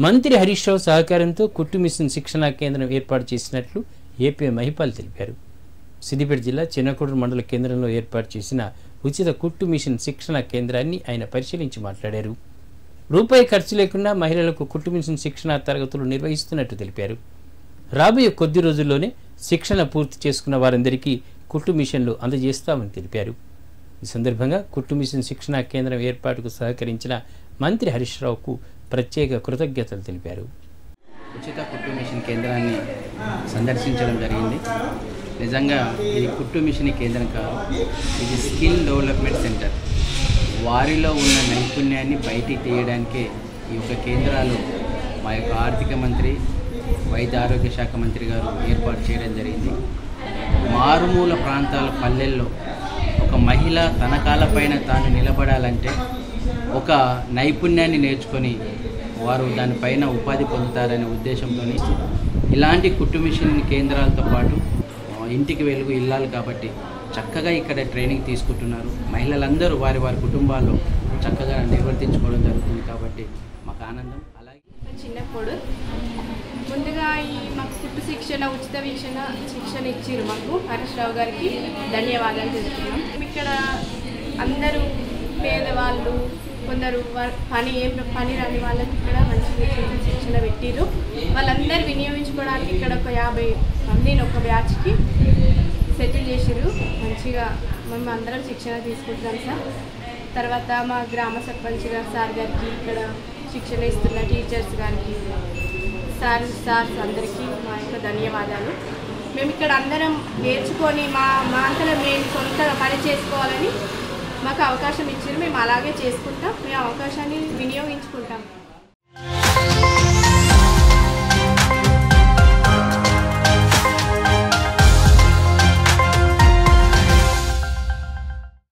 మంత్రి హరీష్ రావు సహకారంతో కుట్టు మిషన్ శిక్షణా కేంద్రం ఏర్పాటు చేసినట్లు ఏపీ మహిపాల్ తెలిపారు సిద్దిపేట జిల్లా చిన్నకోడూరు మండల కేంద్రంలో ఏర్పాటు చేసిన ఉచిత కుట్టు మిషన్ శిక్షణ కేంద్రాన్ని ఆయన పరిశీలించి మాట్లాడారు రూపాయి ఖర్చు లేకుండా మహిళలకు కుట్టు మిషన్ శిక్షణ తరగతులు నిర్వహిస్తున్నట్టు తెలిపారు రాబోయే కొద్ది రోజుల్లోనే శిక్షణ పూర్తి చేసుకున్న వారందరికీ కుట్టు మిషన్లు అందజేస్తామని తెలిపారు ఈ సందర్భంగా కుట్టు మిషన్ శిక్షణా కేంద్రం ఏర్పాటుకు సహకరించిన మంత్రి హరీష్ రావుకు ప్రత్యేక కృతజ్ఞతలు తెలిపారు ఉచిత కుట్టు మిషన్ కేంద్రాన్ని సందర్శించడం జరిగింది నిజంగా ఇది కుట్టు మిషన్ కేంద్రం కాదు ఇది స్కిల్ డెవలప్మెంట్ సెంటర్ వారిలో ఉన్న నైపుణ్యాన్ని బయటికి తీయడానికే ఈ యొక్క కేంద్రాలు మా యొక్క ఆర్థిక మంత్రి వైద్య ఆరోగ్య శాఖ మంత్రి గారు ఏర్పాటు చేయడం జరిగింది మారుమూల ప్రాంతాల పల్లెల్లో ఒక మహిళ తన కాళ్ళపైన తాను నిలబడాలంటే ఒక నైపుణ్యాన్ని నేర్చుకొని వారు దానిపైన ఉపాధి పొందుతారనే ఉద్దేశంతో ఇలాంటి కుట్టు మిషన్ కేంద్రాలతో పాటు ఆ, ఇంటికి వెలుగు ఇల్లాలి కాబట్టి చక్కగా ఇక్కడ ట్రైనింగ్ తీసుకుంటున్నారు మహిళలందరూ వారి వారి కుటుంబాల్లో చక్కగా నిర్వర్తించుకోవడం జరుగుతుంది కాబట్టి మాకు ఆనందం అలాగే చిన్నప్పుడు ముందుగా ఈ మాకు కుట్టు శిక్షణ ఉచిత శిక్షణ శిక్షణ ఇచ్చిర్రు మాకు హరీష్ రావు గారికి ధన్యవాదాలు తెలుపుతున్నాం ఇక్కడ అందరూ పేదవాళ్ళు కొందరు వ- పని ఏం పని రాని వాళ్ళకి ఇక్కడ మంచి శిక్షణ శిక్షణ పెట్టిర్రు వాళ్ళందరూ వినియోగించుకోవడానికి ఇక్కడ ఒక యాభై మందిని ఒక బ్యాచ్కి సెటిల్ చేసిర్రు మంచిగా మేము అందరం శిక్షణ తీసుకుంటున్నాం సార్ తర్వాత మా గ్రామ సర్పంచ్ గారు సార్ గారికి ఇక్కడ శిక్షణ ఇస్తున్న టీచర్స్ గారికి సార్ సార్స్ అందరికీ మా యొక్క ధన్యవాదాలు మేము ఇక్కడ అందరం నేర్చుకొని మా మా అంతలో మేము సొంతగా పని చేసుకోవాలని మాకు అవకాశం ఇచ్చారు మేము అలాగే చేసుకుంటాం మేము అవకాశాన్ని వినియోగించుకుంటాం